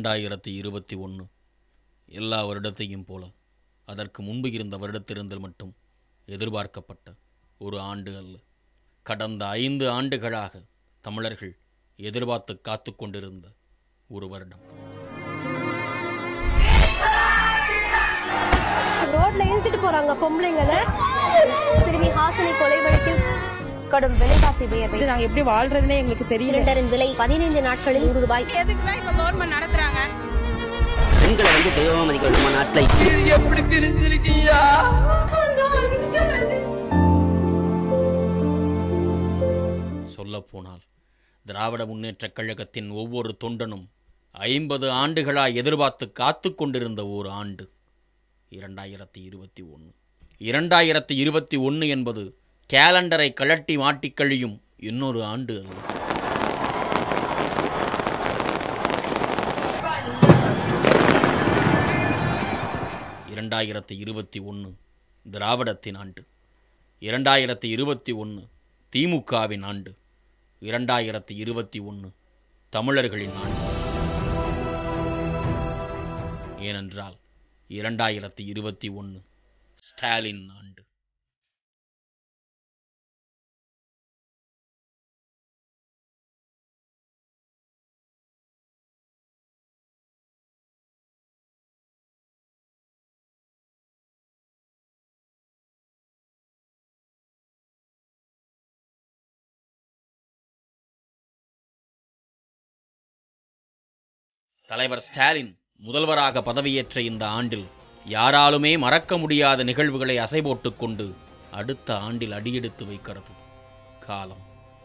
இரண்டாயிரத்தி இருபத்தி ஒன்று எல்லா வருடத்தையும் போல அதற்கு முன்பு இருந்த வருடத்திருந்தல் மட்டும் எதிர்பார்க்கப்பட்ட ஒரு ஆண்டு அல்ல கடந்த ஐந்து ஆண்டுகளாக தமிழர்கள் எதிர்பார்த்து காத்து கொண்டிருந்த ஒரு வருடம் ரோட்ல இழுத்துட்டு போறாங்க பொம்பளைங்கள சிறுமி ஹாசினி கொலை வழக்கில் கடும் விலைவாசி உயர்வை நாங்க எப்படி வாழ்றதுன்னே எங்களுக்கு தெரியல சிலிண்டரின் விலை பதினைந்து நாட்களில் நூறு ரூபாய் எதுக்கு தான் இப்ப கவர்மெண்ட் நடத்துறாங்க பெண்களை வந்து தெய்வமா மதிக்க நம்ம நாட்டுல எப்படி பிரிஞ்சிருக்கீயா சொல்லப்போனால் திராவிட முன்னேற்றக் கழகத்தின் ஒவ்வொரு தொண்டனும் ஐம்பது ஆண்டுகளாய் எதிர்பார்த்து காத்து கொண்டிருந்த ஓர் ஆண்டு இரண்டாயிரத்தி இருபத்தி ஒன்று இரண்டாயிரத்தி இருபத்தி ஒன்று என்பது கேலண்டரை கழட்டி மாட்டிக் கழியும் இன்னொரு ஆண்டு அல்ல இரண்டாயிரத்தி இருபத்தி ஒன்று திராவிடத்தின் ஆண்டு இரண்டாயிரத்தி இருபத்தி ஒன்று திமுகவின் ஆண்டு இரண்டாயிரத்தி இருபத்தி ஒன்று தமிழர்களின் ஆண்டு ஏனென்றால் இரண்டாயிரத்தி இருபத்தி ஒன்று ஸ்டாலின் ஆண்டு தலைவர் ஸ்டாலின் முதல்வராக பதவியேற்ற இந்த ஆண்டில் யாராலுமே மறக்க முடியாத நிகழ்வுகளை அசைபோட்டுக் கொண்டு அடுத்த ஆண்டில் அடியெடுத்து வைக்கிறது காலம்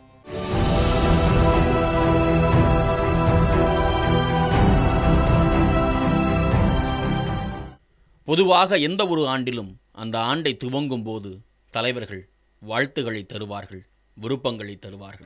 பொதுவாக எந்த ஒரு ஆண்டிலும் அந்த ஆண்டை துவங்கும் போது தலைவர்கள் வாழ்த்துக்களை தருவார்கள் விருப்பங்களை தருவார்கள்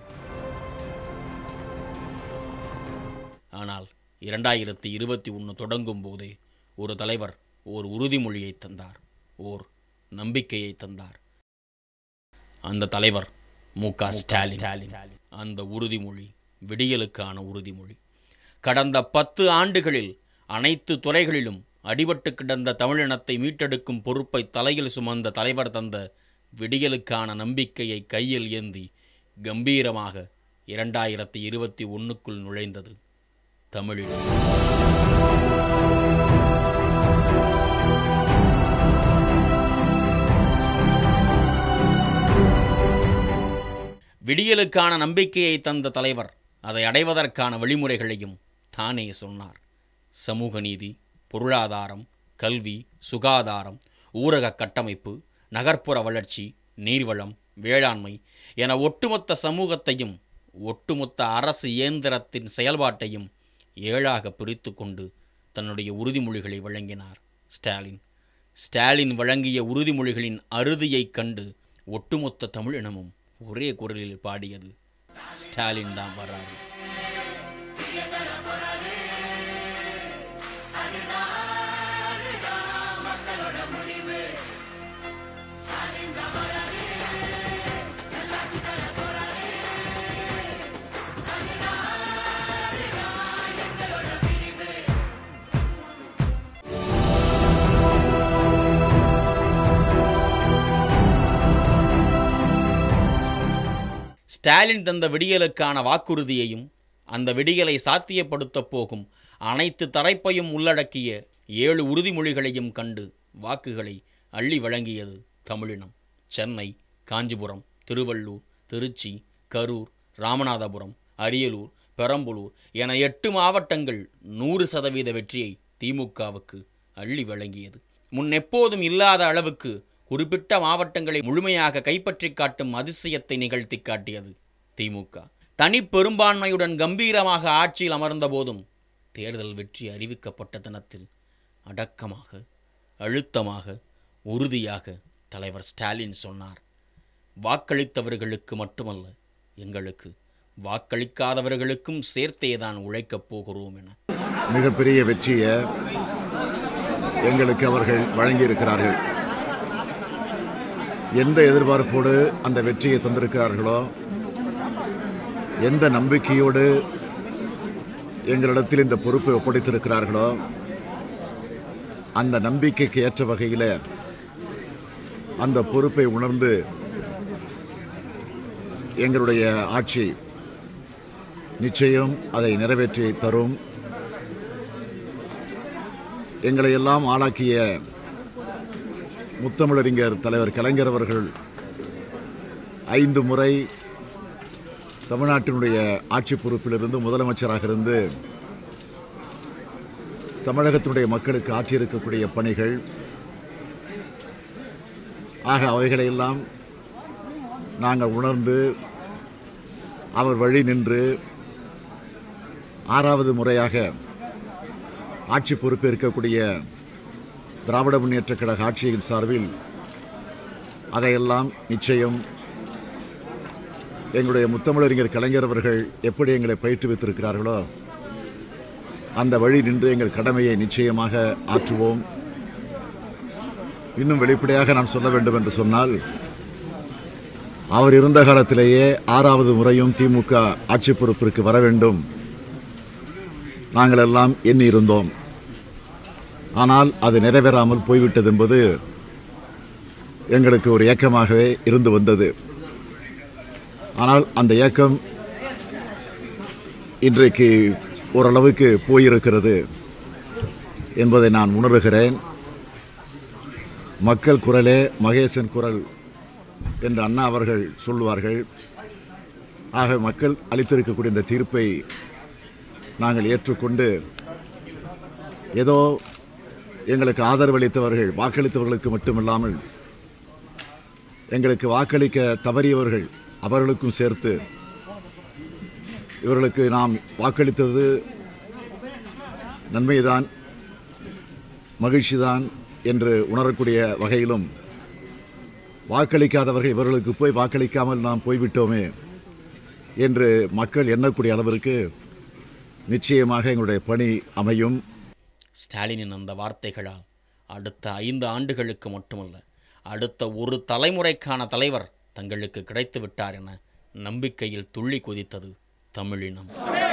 ஆனால் இரண்டாயிரத்தி இருபத்தி ஒன்று தொடங்கும் போதே ஒரு தலைவர் ஓர் உறுதிமொழியை தந்தார் ஓர் நம்பிக்கையை தந்தார் அந்த தலைவர் மு க ஸ்டாலின் அந்த உறுதிமொழி விடியலுக்கான உறுதிமொழி கடந்த பத்து ஆண்டுகளில் அனைத்து துறைகளிலும் அடிபட்டு கிடந்த தமிழினத்தை மீட்டெடுக்கும் பொறுப்பை தலையில் சுமந்த தலைவர் தந்த விடியலுக்கான நம்பிக்கையை கையில் ஏந்தி கம்பீரமாக இரண்டாயிரத்தி இருபத்தி ஒன்றுக்குள் நுழைந்தது தமிழினம் விடியலுக்கான நம்பிக்கையை தந்த தலைவர் அதை அடைவதற்கான வழிமுறைகளையும் தானே சொன்னார் சமூக நீதி பொருளாதாரம் கல்வி சுகாதாரம் ஊரக கட்டமைப்பு நகர்ப்புற வளர்ச்சி நீர்வளம் வேளாண்மை என ஒட்டுமொத்த சமூகத்தையும் ஒட்டுமொத்த அரசு இயந்திரத்தின் செயல்பாட்டையும் ஏழாக பிரித்து கொண்டு தன்னுடைய உறுதிமொழிகளை வழங்கினார் ஸ்டாலின் ஸ்டாலின் வழங்கிய உறுதிமொழிகளின் அறுதியைக் கண்டு ஒட்டுமொத்த தமிழினமும் ஒரே குரலில் பாடியது ஸ்டாலின் தான் வராது ஸ்டாலின் தந்த விடியலுக்கான வாக்குறுதியையும் அந்த விடியலை சாத்தியப்படுத்தப் போகும் அனைத்து தரப்பையும் உள்ளடக்கிய ஏழு உறுதிமொழிகளையும் கண்டு வாக்குகளை அள்ளி வழங்கியது தமிழினம் சென்னை காஞ்சிபுரம் திருவள்ளூர் திருச்சி கரூர் ராமநாதபுரம் அரியலூர் பெரம்பலூர் என எட்டு மாவட்டங்கள் நூறு சதவீத வெற்றியை திமுகவுக்கு அள்ளி வழங்கியது முன் எப்போதும் இல்லாத அளவுக்கு குறிப்பிட்ட மாவட்டங்களை முழுமையாக கைப்பற்றி காட்டும் அதிசயத்தை நிகழ்த்தி காட்டியது திமுக தனி பெரும்பான்மையுடன் கம்பீரமாக ஆட்சியில் அமர்ந்த போதும் தேர்தல் வெற்றி அறிவிக்கப்பட்ட தினத்தில் அடக்கமாக அழுத்தமாக உறுதியாக தலைவர் ஸ்டாலின் சொன்னார் வாக்களித்தவர்களுக்கு மட்டுமல்ல எங்களுக்கு வாக்களிக்காதவர்களுக்கும் சேர்த்தேதான் உழைக்கப் போகிறோம் என மிகப்பெரிய வெற்றியை எங்களுக்கு அவர்கள் வழங்கியிருக்கிறார்கள் எந்த எதிர்பார்ப்போடு அந்த வெற்றியை தந்திருக்கிறார்களோ எந்த நம்பிக்கையோடு எங்களிடத்தில் இந்த பொறுப்பை ஒப்படைத்திருக்கிறார்களோ அந்த நம்பிக்கைக்கு ஏற்ற வகையில் அந்த பொறுப்பை உணர்ந்து எங்களுடைய ஆட்சி நிச்சயம் அதை நிறைவேற்றி தரும் எங்களை எல்லாம் ஆளாக்கிய முத்தமிழறிஞர் தலைவர் கலைஞர் அவர்கள் ஐந்து முறை தமிழ்நாட்டினுடைய ஆட்சி பொறுப்பிலிருந்து முதலமைச்சராக இருந்து தமிழகத்தினுடைய மக்களுக்கு ஆற்றியிருக்கக்கூடிய பணிகள் ஆக அவைகளையெல்லாம் நாங்கள் உணர்ந்து அவர் வழி நின்று ஆறாவது முறையாக ஆட்சி பொறுப்பேற்கக்கூடிய திராவிட முன்னேற்றக் கழக ஆட்சியின் சார்பில் அதையெல்லாம் நிச்சயம் எங்களுடைய முத்தமிழறிஞர் கலைஞர் அவர்கள் எப்படி எங்களை பயிற்றுவித்திருக்கிறார்களோ அந்த வழி நின்று எங்கள் கடமையை நிச்சயமாக ஆற்றுவோம் இன்னும் வெளிப்படையாக நான் சொல்ல வேண்டும் என்று சொன்னால் அவர் இருந்த காலத்திலேயே ஆறாவது முறையும் திமுக ஆட்சி பொறுப்பிற்கு வர வேண்டும் நாங்கள் எல்லாம் எண்ணி இருந்தோம் ஆனால் அது நிறைவேறாமல் போய்விட்டது என்பது எங்களுக்கு ஒரு ஏக்கமாகவே இருந்து வந்தது ஆனால் அந்த ஏக்கம் இன்றைக்கு ஓரளவுக்கு போயிருக்கிறது என்பதை நான் உணர்கிறேன் மக்கள் குரலே மகேசன் குரல் என்று அண்ணா அவர்கள் சொல்லுவார்கள் ஆக மக்கள் அளித்திருக்கக்கூடிய இந்த தீர்ப்பை நாங்கள் ஏற்றுக்கொண்டு ஏதோ எங்களுக்கு ஆதரவளித்தவர்கள் வாக்களித்தவர்களுக்கு மட்டுமில்லாமல் எங்களுக்கு வாக்களிக்க தவறியவர்கள் அவர்களுக்கும் சேர்த்து இவர்களுக்கு நாம் வாக்களித்தது நன்மைதான் மகிழ்ச்சிதான் என்று உணரக்கூடிய வகையிலும் வாக்களிக்காதவர்கள் இவர்களுக்கு போய் வாக்களிக்காமல் நாம் போய்விட்டோமே என்று மக்கள் எண்ணக்கூடிய அளவிற்கு நிச்சயமாக எங்களுடைய பணி அமையும் ஸ்டாலினின் அந்த வார்த்தைகளால் அடுத்த ஐந்து ஆண்டுகளுக்கு மட்டுமல்ல அடுத்த ஒரு தலைமுறைக்கான தலைவர் தங்களுக்கு கிடைத்து விட்டார் என நம்பிக்கையில் துள்ளி குதித்தது தமிழினம்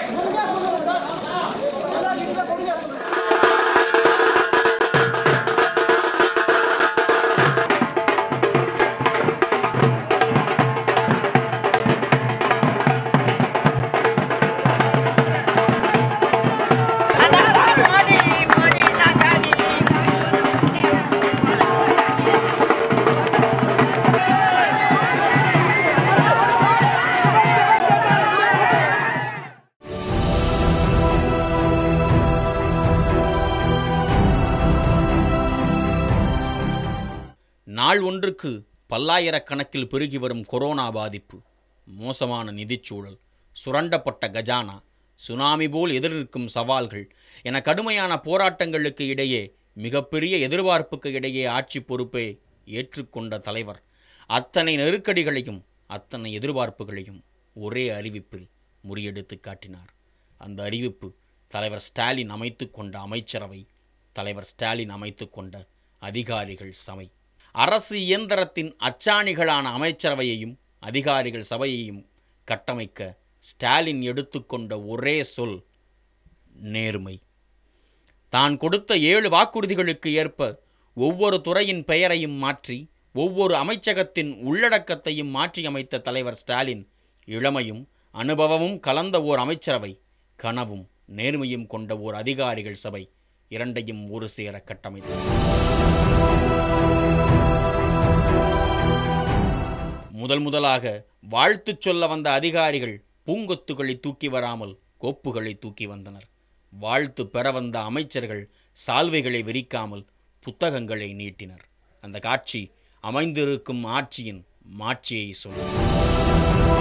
நாள் ஒன்றுக்கு பல்லாயிரக்கணக்கில் பெருகி வரும் கொரோனா பாதிப்பு மோசமான நிதிச்சூழல் சுரண்டப்பட்ட கஜானா சுனாமி போல் எதிர்நிற்கும் சவால்கள் என கடுமையான போராட்டங்களுக்கு இடையே மிகப்பெரிய எதிர்பார்ப்புக்கு இடையே ஆட்சி பொறுப்பை ஏற்றுக்கொண்ட தலைவர் அத்தனை நெருக்கடிகளையும் அத்தனை எதிர்பார்ப்புகளையும் ஒரே அறிவிப்பில் முறியடித்து காட்டினார் அந்த அறிவிப்பு தலைவர் ஸ்டாலின் அமைத்து கொண்ட அமைச்சரவை தலைவர் ஸ்டாலின் அமைத்து கொண்ட அதிகாரிகள் சபை அரசு இயந்திரத்தின் அச்சாணிகளான அமைச்சரவையையும் அதிகாரிகள் சபையையும் கட்டமைக்க ஸ்டாலின் எடுத்துக்கொண்ட ஒரே சொல் நேர்மை தான் கொடுத்த ஏழு வாக்குறுதிகளுக்கு ஏற்ப ஒவ்வொரு துறையின் பெயரையும் மாற்றி ஒவ்வொரு அமைச்சகத்தின் உள்ளடக்கத்தையும் மாற்றியமைத்த தலைவர் ஸ்டாலின் இளமையும் அனுபவமும் கலந்த ஓர் அமைச்சரவை கனவும் நேர்மையும் கொண்ட ஓர் அதிகாரிகள் சபை இரண்டையும் ஒரு சேர கட்டமைத்தார் முதல் முதலாக வாழ்த்துச் சொல்ல வந்த அதிகாரிகள் பூங்கொத்துகளை தூக்கி வராமல் கோப்புகளை தூக்கி வந்தனர் வாழ்த்து பெற வந்த அமைச்சர்கள் சால்வைகளை விரிக்காமல் புத்தகங்களை நீட்டினர் அந்த காட்சி அமைந்திருக்கும் ஆட்சியின் மாட்சியை சொல்லும்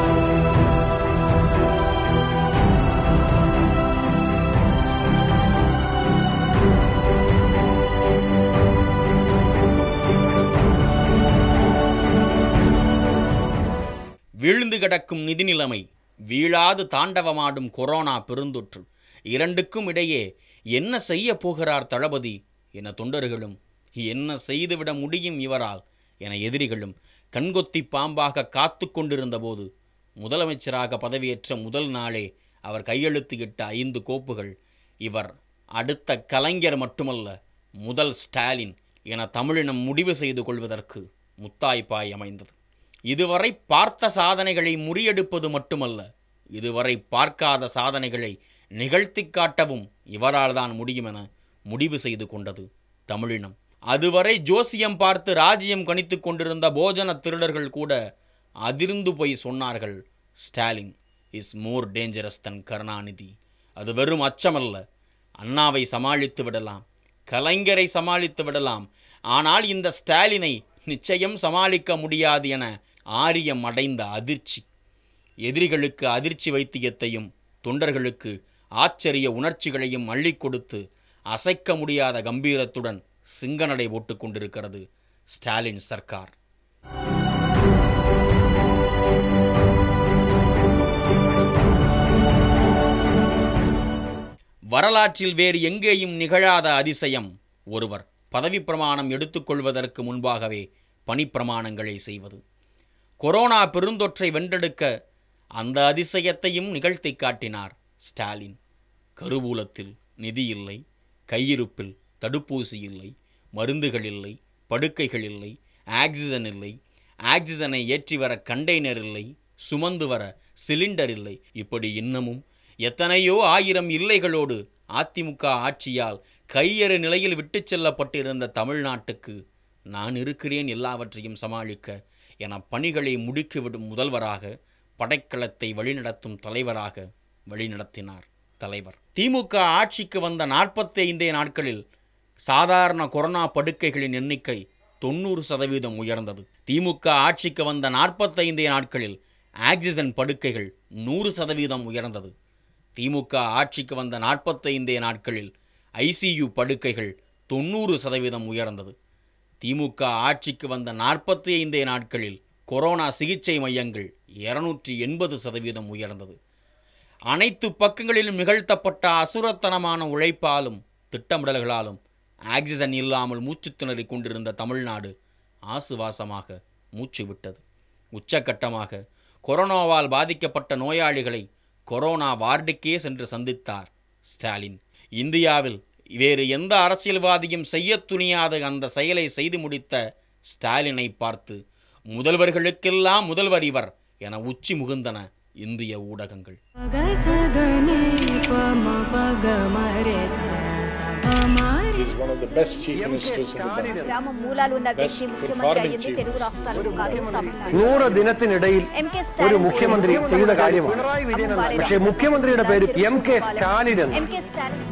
வீழ்ந்து கிடக்கும் நிதி நிலைமை வீழாது தாண்டவமாடும் கொரோனா பெருந்தொற்று இரண்டுக்கும் இடையே என்ன செய்ய போகிறார் தளபதி என தொண்டர்களும் என்ன செய்துவிட முடியும் இவரால் என எதிரிகளும் கண்கொத்தி பாம்பாக காத்து கொண்டிருந்த போது முதலமைச்சராக பதவியேற்ற முதல் நாளே அவர் கையெழுத்து இட்ட ஐந்து கோப்புகள் இவர் அடுத்த கலைஞர் மட்டுமல்ல முதல் ஸ்டாலின் என தமிழினம் முடிவு செய்து கொள்வதற்கு முத்தாய்ப்பாய் அமைந்தது இதுவரை பார்த்த சாதனைகளை முறியடிப்பது மட்டுமல்ல இதுவரை பார்க்காத சாதனைகளை நிகழ்த்தி காட்டவும் இவரால் தான் முடியும் என முடிவு செய்து கொண்டது தமிழினம் அதுவரை ஜோசியம் பார்த்து ராஜ்யம் கணித்துக் கொண்டிருந்த போஜன திருடர்கள் கூட அதிர்ந்து போய் சொன்னார்கள் Stalin is more dangerous than Karunanidhi அது வெறும் அச்சமல்ல அண்ணாவை சமாளித்து விடலாம் கலைஞரை சமாளித்து விடலாம் ஆனால் இந்த ஸ்டாலினை நிச்சயம் சமாளிக்க முடியாது என ஆரியம் அடைந்த அதிர்ச்சி எதிரிகளுக்கு அதிர்ச்சி வைத்தியத்தையும் தொண்டர்களுக்கு ஆச்சரிய உணர்ச்சிகளையும் அள்ளிக் கொடுத்து அசைக்க முடியாத கம்பீரத்துடன் சிங்கநடை போட்டுக் கொண்டிருக்கிறது ஸ்டாலின் சர்க்கார் வரலாற்றில் வேறு எங்கேயும் நிகழாத அதிசயம் ஒருவர் பதவி பிரமாணம் எடுத்துக்கொள்வதற்கு முன்பாகவே பணிப்பிரமாணங்களை செய்வது கொரோனா பெருந்தொற்றை வென்றெடுக்க அந்த அதிசயத்தையும் நிகழ்த்தி காட்டினார் ஸ்டாலின் கருவூலத்தில் நிதி இல்லை கையிருப்பில் தடுப்பூசி இல்லை மருந்துகள் இல்லை படுக்கைகள் இல்லை ஆக்சிஜன் இல்லை ஆக்சிஜனை ஏற்றி வர கண்டெய்னர் இல்லை சுமந்து வர சிலிண்டர் இல்லை இப்படி இன்னமும் எத்தனையோ ஆயிரம் இல்லைகளோடு அதிமுக ஆட்சியால் கையறு நிலையில் விட்டுச் செல்லப்பட்டிருந்த தமிழ்நாட்டுக்கு நான் இருக்கிறேன் எல்லாவற்றையும் சமாளிக்க என பணிகளை முடுக்கிவிடும் முதல்வராக படைக்களத்தை வழிநடத்தும் தலைவராக வழிநடத்தினார் தலைவர் திமுக ஆட்சிக்கு வந்த நாற்பத்தி ஐந்தே நாட்களில் சாதாரண கொரோனா படுக்கைகளின் எண்ணிக்கை தொண்ணூறு சதவீதம் உயர்ந்தது திமுக ஆட்சிக்கு வந்த நாற்பத்தைந்தே நாட்களில் ஆக்சிஜன் படுக்கைகள் நூறு சதவீதம் உயர்ந்தது திமுக ஆட்சிக்கு வந்த நாற்பத்தைந்தே நாட்களில் ஐசியு படுக்கைகள் தொண்ணூறு சதவீதம் உயர்ந்தது திமுக ஆட்சிக்கு வந்த நாற்பத்தி ஐந்தே நாட்களில் கொரோனா சிகிச்சை மையங்கள் இருநூற்றி எண்பது சதவீதம் உயர்ந்தது அனைத்து பக்கங்களிலும் நிகழ்த்தப்பட்ட அசுரத்தனமான உழைப்பாலும் திட்டமிடல்களாலும் ஆக்சிஜன் இல்லாமல் மூச்சுத் திணறிக் கொண்டிருந்த தமிழ்நாடு ஆசுவாசமாக மூச்சு விட்டது உச்சக்கட்டமாக கொரோனாவால் பாதிக்கப்பட்ட நோயாளிகளை கொரோனா வார்டுக்கே சென்று சந்தித்தார் ஸ்டாலின் இந்தியாவில் வேறு எந்த அரசியல்வாதியும் செய்யத் துணியாத அந்த செயலை செய்து முடித்த ஸ்டாலினை பார்த்து முதல்வர்களுக்கெல்லாம் முதல்வர் இவர் என உச்சி முகுந்தன இந்திய ஊடகங்கள் He's one of the best chief ministers in the country. గ్రామ మూలాలు ఉన్న వ్యక్తి Best ముఖ్యమంత్రి foreign అయ్యింది chief. తెలుగు రాష్ట్రాలకు కాదు తమిళనాడు നൂറ് ദിനത്തിനിടയിൽ എം കെ ഒരു സ്റ്റാലിൻ മുഖ്യമന്ത്രി ചെയ്ത കാര്യമാണ് പക്ഷേ മുഖ്യമന്ത്രിയുടെ പേര് എം കെ സ്റ്റാലിൻ എന്ന് എം കെ സ്റ്റാലിൻ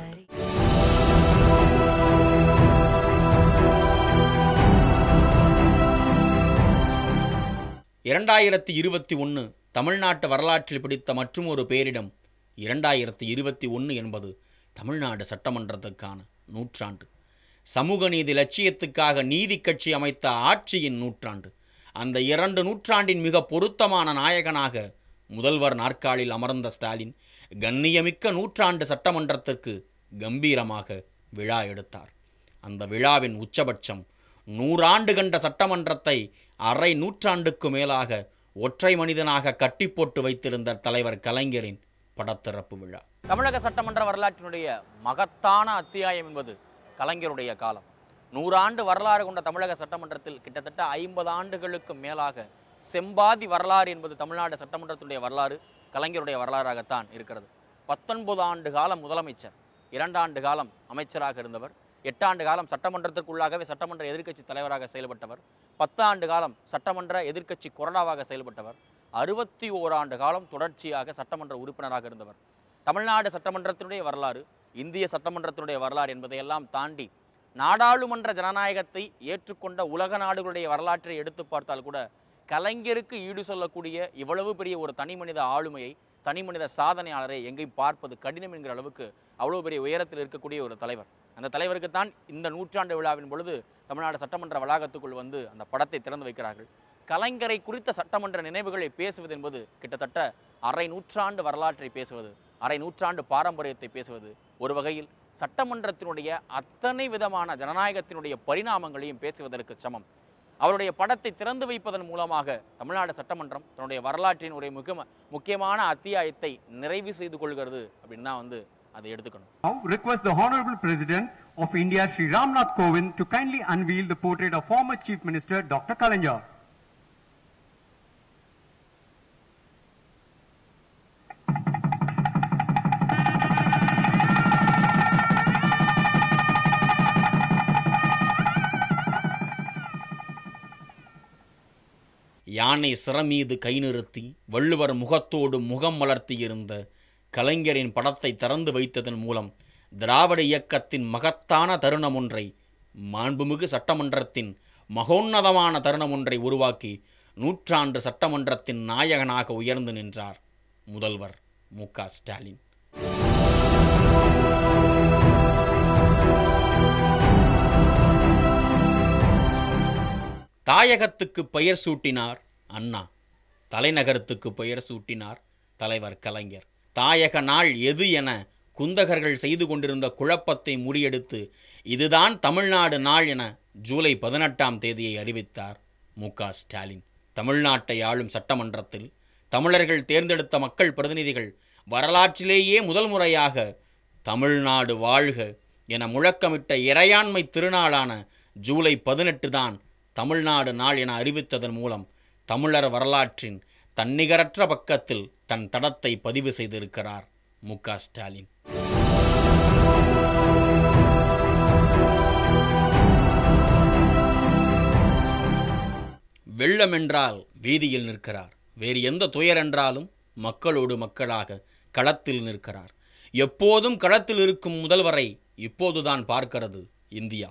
இரண்டாயிரத்தி இருபத்தி ஒன்று தமிழ்நாட்டு வரலாற்றில் பிடித்த மற்றுமொரு பேரிடம் இரண்டாயிரத்தி இருபத்தி ஒன்று என்பது தமிழ்நாடு சட்டமன்றத்துக்கான நூற்றாண்டு சமூக நீதி லட்சியத்துக்காக நீதி கட்சி அமைத்த ஆட்சியின் நூற்றாண்டு அந்த இரண்டு நூற்றாண்டின் மிக பொருத்தமான நாயகனாக முதல்வர் நாற்காலில் அமர்ந்த ஸ்டாலின் கண்ணியமிக்க நூற்றாண்டு சட்டமன்றத்திற்கு கம்பீரமாக விழா எடுத்தார் அந்த விழாவின் உச்சபட்சம் நூறாண்டு கண்ட சட்டமன்றத்தை அரை நூற்றாண்டுக்கு மேலாக ஒற்றை மனிதனாக கட்டி போட்டு வைத்திருந்த தலைவர் கலைஞரின் படத்திறப்பு விழா தமிழக சட்டமன்ற வரலாற்றினுடைய மகத்தான அத்தியாயம் என்பது கலைஞருடைய காலம் நூறாண்டு வரலாறு கொண்ட தமிழக சட்டமன்றத்தில் கிட்டத்தட்ட ஐம்பது ஆண்டுகளுக்கு மேலாக செம்பாதி வரலாறு என்பது தமிழ்நாடு சட்டமன்றத்துடைய வரலாறு கலைஞருடைய வரலாறாகத்தான் இருக்கிறது பத்தொன்பது ஆண்டு காலம் முதலமைச்சர் இரண்டாண்டு காலம் அமைச்சராக இருந்தவர் எட்டாண்டு காலம் சட்டமன்றத்திற்குள்ளாகவே சட்டமன்ற எதிர்க்கட்சி தலைவராக செயல்பட்டவர் பத்தாண்டு காலம் சட்டமன்ற எதிர்க்கட்சி கொறடாவாக செயல்பட்டவர் அறுபத்தி ஓராண்டு காலம் தொடர்ச்சியாக சட்டமன்ற உறுப்பினராக இருந்தவர் தமிழ்நாடு சட்டமன்றத்தினுடைய வரலாறு இந்திய சட்டமன்றத்தினுடைய வரலாறு என்பதையெல்லாம் தாண்டி நாடாளுமன்ற ஜனநாயகத்தை ஏற்றுக்கொண்ட உலக நாடுகளுடைய வரலாற்றை எடுத்து பார்த்தால் கூட கலைஞருக்கு ஈடு சொல்லக்கூடிய இவ்வளவு பெரிய ஒரு தனி மனித ஆளுமையை தனி மனித சாதனையாளரை எங்கேயும் பார்ப்பது கடினம் என்கிற அளவுக்கு அவ்வளவு பெரிய உயரத்தில் இருக்கக்கூடிய ஒரு தலைவர் அந்த தலைவருக்கு தான் இந்த நூற்றாண்டு விழாவின் பொழுது தமிழ்நாடு சட்டமன்ற வளாகத்துக்குள் வந்து அந்த படத்தை திறந்து வைக்கிறார்கள் கலைஞரை குறித்த சட்டமன்ற நினைவுகளை பேசுவது என்பது கிட்டத்தட்ட அரை நூற்றாண்டு வரலாற்றை பேசுவது அரை நூற்றாண்டு பாரம்பரியத்தை பேசுவது ஒரு வகையில் சட்டமன்றத்தினுடைய அத்தனை விதமான ஜனநாயகத்தினுடைய பரிணாமங்களையும் பேசுவதற்கு சமம் அவருடைய படத்தை திறந்து வைப்பதன் மூலமாக தமிழ்நாடு சட்டமன்றம் தன்னுடைய வரலாற்றின் ஒரு முக்கிய முக்கியமான அத்தியாயத்தை நிறைவு செய்து கொள்கிறது அப்படின்னு தான் வந்து அதை எடுத்துக்கணும் Now request the Honorable President of India, Sri Ramnath Kovind, to kindly unveil the portrait of former Chief Minister Dr. Kalanja. யானை சிறமீது கை நிறுத்தி வள்ளுவர் முகத்தோடு முகம் மலர்த்தியிருந்த கலைஞரின் படத்தை திறந்து வைத்ததன் மூலம் திராவிட இயக்கத்தின் மகத்தான தருணம் ஒன்றை மாண்புமிகு சட்டமன்றத்தின் மகோன்னதமான தருணம் ஒன்றை உருவாக்கி நூற்றாண்டு சட்டமன்றத்தின் நாயகனாக உயர்ந்து நின்றார் முதல்வர் மு க ஸ்டாலின் தாயகத்துக்கு பெயர் சூட்டினார் அண்ணா தலைநகரத்துக்கு பெயர் சூட்டினார் தலைவர் கலைஞர் தாயக நாள் எது என குந்தகர்கள் செய்து கொண்டிருந்த குழப்பத்தை முறியெடுத்து இதுதான் தமிழ்நாடு நாள் என ஜூலை பதினெட்டாம் தேதியை அறிவித்தார் மு க ஸ்டாலின் தமிழ்நாட்டை ஆளும் சட்டமன்றத்தில் தமிழர்கள் தேர்ந்தெடுத்த மக்கள் பிரதிநிதிகள் வரலாற்றிலேயே முதல் முறையாக தமிழ்நாடு வாழ்க என முழக்கமிட்ட இறையாண்மை திருநாளான ஜூலை பதினெட்டு தான் தமிழ்நாடு நாள் என அறிவித்ததன் மூலம் தமிழர் வரலாற்றின் தன்னிகரற்ற பக்கத்தில் தன் தடத்தை பதிவு செய்திருக்கிறார் மு க ஸ்டாலின் வெள்ளம் என்றால் வீதியில் நிற்கிறார் வேறு எந்த துயர் என்றாலும் மக்களோடு மக்களாக களத்தில் நிற்கிறார் எப்போதும் களத்தில் இருக்கும் முதல்வரை இப்போதுதான் பார்க்கிறது இந்தியா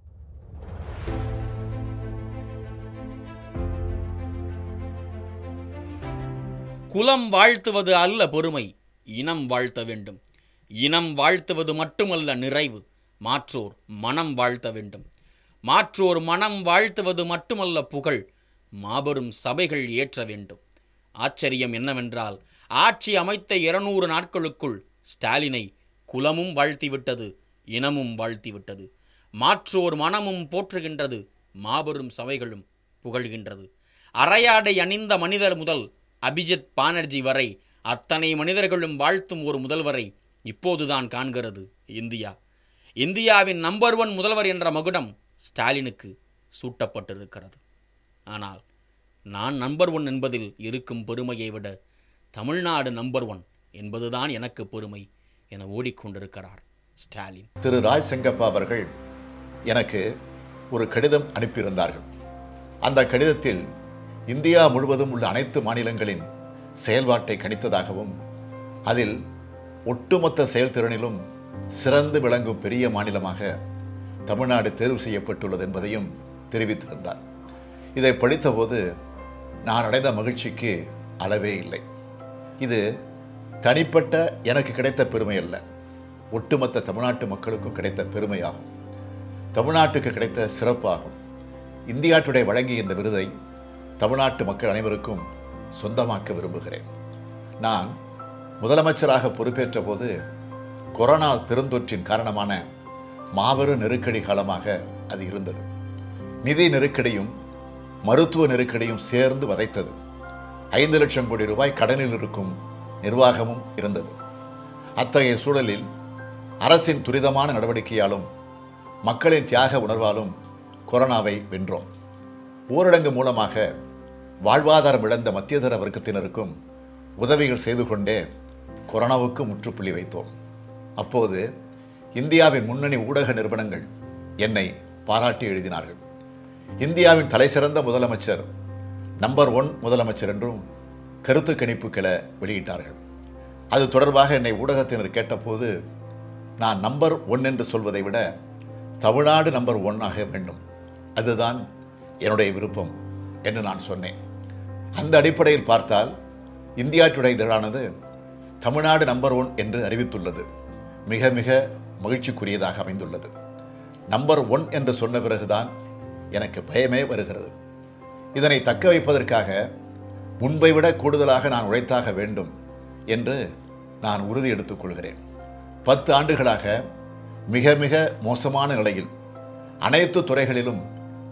குலம் வாழ்த்துவது அல்ல பொறுமை இனம் வாழ்த்த வேண்டும் இனம் வாழ்த்துவது மட்டுமல்ல நிறைவு மாற்றோர் மனம் வாழ்த்த வேண்டும் மாற்றோர் மனம் வாழ்த்துவது மட்டுமல்ல புகழ் மாபெரும் சபைகள் ஏற்ற வேண்டும் ஆச்சரியம் என்னவென்றால் ஆட்சி அமைத்த இருநூறு நாட்களுக்குள் ஸ்டாலினை குலமும் வாழ்த்திவிட்டது இனமும் வாழ்த்திவிட்டது மாற்றோர் மனமும் போற்றுகின்றது மாபெரும் சபைகளும் புகழ்கின்றது அரையாடை அணிந்த மனிதர் முதல் அபிஜித் பானர்ஜி வரை அத்தனை மனிதர்களும் வாழ்த்தும் ஒரு முதல்வரை இப்போதுதான் காண்கிறது இந்தியா இந்தியாவின் நம்பர் ஒன் முதல்வர் என்ற மகுடம் ஸ்டாலினுக்கு சூட்டப்பட்டிருக்கிறது ஆனால் நான் நம்பர் ஒன் என்பதில் இருக்கும் பெருமையை விட தமிழ்நாடு நம்பர் ஒன் என்பதுதான் எனக்கு பெருமை என ஓடிக்கொண்டிருக்கிறார் ஸ்டாலின் திரு ராஜ் செங்கப்பா அவர்கள் எனக்கு ஒரு கடிதம் அனுப்பியிருந்தார்கள் அந்த கடிதத்தில் இந்தியா முழுவதும் உள்ள அனைத்து மாநிலங்களின் செயல்பாட்டை கணித்ததாகவும் அதில் ஒட்டுமொத்த செயல்திறனிலும் சிறந்து விளங்கும் பெரிய மாநிலமாக தமிழ்நாடு தேர்வு செய்யப்பட்டுள்ளது என்பதையும் தெரிவித்திருந்தார் இதை படித்தபோது நான் அடைந்த மகிழ்ச்சிக்கு அளவே இல்லை இது தனிப்பட்ட எனக்கு கிடைத்த பெருமை அல்ல ஒட்டுமொத்த தமிழ்நாட்டு மக்களுக்கும் கிடைத்த பெருமையாகும் தமிழ்நாட்டுக்கு கிடைத்த சிறப்பாகும் இந்தியா டுடே வழங்கிய இந்த விருதை தமிழ்நாட்டு மக்கள் அனைவருக்கும் சொந்தமாக்க விரும்புகிறேன் நான் முதலமைச்சராக பொறுப்பேற்ற போது கொரோனா பெருந்தொற்றின் காரணமான மாபெரும் நெருக்கடி காலமாக அது இருந்தது நிதி நெருக்கடியும் மருத்துவ நெருக்கடியும் சேர்ந்து வதைத்தது ஐந்து லட்சம் கோடி ரூபாய் கடனில் இருக்கும் நிர்வாகமும் இருந்தது அத்தகைய சூழலில் அரசின் துரிதமான நடவடிக்கையாலும் மக்களின் தியாக உணர்வாலும் கொரோனாவை வென்றோம் ஊரடங்கு மூலமாக வாழ்வாதாரம் இழந்த மத்தியதர வர்க்கத்தினருக்கும் உதவிகள் செய்து கொண்டே கொரோனாவுக்கு முற்றுப்புள்ளி வைத்தோம் அப்போது இந்தியாவின் முன்னணி ஊடக நிறுவனங்கள் என்னை பாராட்டி எழுதினார்கள் இந்தியாவின் தலைசிறந்த முதலமைச்சர் நம்பர் ஒன் முதலமைச்சர் என்றும் கருத்து கணிப்புகளை வெளியிட்டார்கள் அது தொடர்பாக என்னை ஊடகத்தினர் கேட்டபோது நான் நம்பர் ஒன் என்று சொல்வதை விட தமிழ்நாடு நம்பர் ஒன் ஆக வேண்டும் அதுதான் என்னுடைய விருப்பம் என்று நான் சொன்னேன் அந்த அடிப்படையில் பார்த்தால் இந்தியா டுடே இதழானது தமிழ்நாடு நம்பர் ஒன் என்று அறிவித்துள்ளது மிக மிக மகிழ்ச்சிக்குரியதாக அமைந்துள்ளது நம்பர் ஒன் என்று சொன்ன பிறகுதான் எனக்கு பயமே வருகிறது இதனை தக்க வைப்பதற்காக முன்பை விட கூடுதலாக நான் உழைத்தாக வேண்டும் என்று நான் உறுதி எடுத்துக்கொள்கிறேன் பத்து ஆண்டுகளாக மிக மிக மோசமான நிலையில் அனைத்து துறைகளிலும்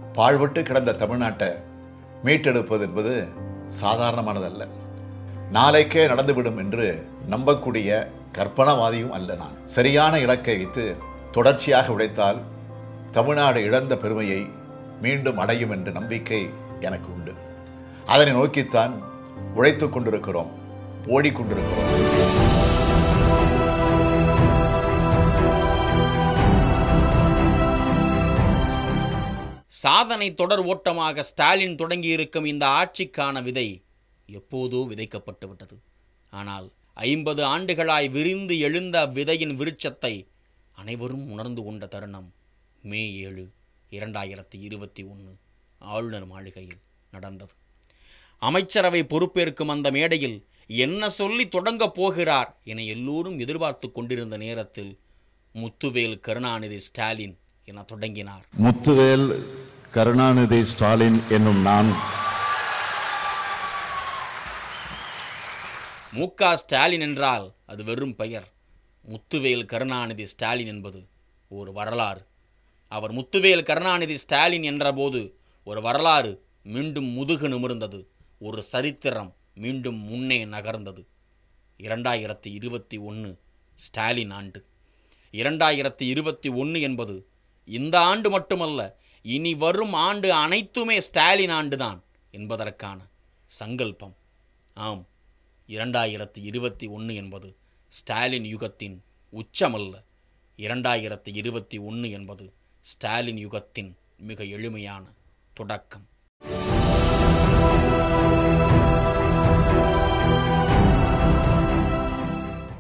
பாழ்பட்டு கிடந்த தமிழ்நாட்டை மீட்டெடுப்பது என்பது சாதாரணமானதல்ல நாளைக்கே நடந்துவிடும் என்று நம்பக்கூடிய கற்பனவாதியும் அல்ல நான் சரியான இலக்கை வைத்து தொடர்ச்சியாக உழைத்தால் தமிழ்நாடு இழந்த பெருமையை மீண்டும் அடையும் என்ற நம்பிக்கை எனக்கு உண்டு அதனை நோக்கித்தான் உழைத்துக் கொண்டிருக்கிறோம் ஓடிக்கொண்டிருக்கிறோம் சாதனை தொடர் ஓட்டமாக ஸ்டாலின் தொடங்கியிருக்கும் இந்த ஆட்சிக்கான விதை எப்போதோ விதைக்கப்பட்டு விட்டது ஆனால் ஐம்பது ஆண்டுகளாய் விரிந்து எழுந்த அவ்விதையின் விருட்சத்தை அனைவரும் உணர்ந்து கொண்ட தருணம் மே ஏழு இரண்டாயிரத்தி இருபத்தி ஒன்று ஆளுநர் மாளிகையில் நடந்தது அமைச்சரவை பொறுப்பேற்கும் அந்த மேடையில் என்ன சொல்லி தொடங்கப் போகிறார் என எல்லோரும் எதிர்பார்த்து கொண்டிருந்த நேரத்தில் முத்துவேல் கருணாநிதி ஸ்டாலின் என தொடங்கினார் முத்துவேல் கருணாநிதி ஸ்டாலின் என்னும் நான் மு க ஸ்டாலின் என்றால் அது வெறும் பெயர் முத்துவேல் கருணாநிதி ஸ்டாலின் என்பது ஒரு வரலாறு அவர் முத்துவேல் கருணாநிதி ஸ்டாலின் என்றபோது ஒரு வரலாறு மீண்டும் முதுகு நிமிர்ந்தது ஒரு சரித்திரம் மீண்டும் முன்னே நகர்ந்தது இரண்டாயிரத்தி இருபத்தி ஒன்று ஸ்டாலின் ஆண்டு இரண்டாயிரத்தி இருபத்தி ஒன்று என்பது இந்த ஆண்டு மட்டுமல்ல இனி வரும் ஆண்டு அனைத்துமே ஸ்டாலின் ஆண்டுதான் என்பதற்கான சங்கல்பம் ஆம் இரண்டாயிரத்தி இருபத்தி ஒன்று என்பது ஸ்டாலின் யுகத்தின் உச்சமல்ல இரண்டாயிரத்தி இருபத்தி ஒன்று என்பது ஸ்டாலின் யுகத்தின் மிக எளிமையான தொடக்கம்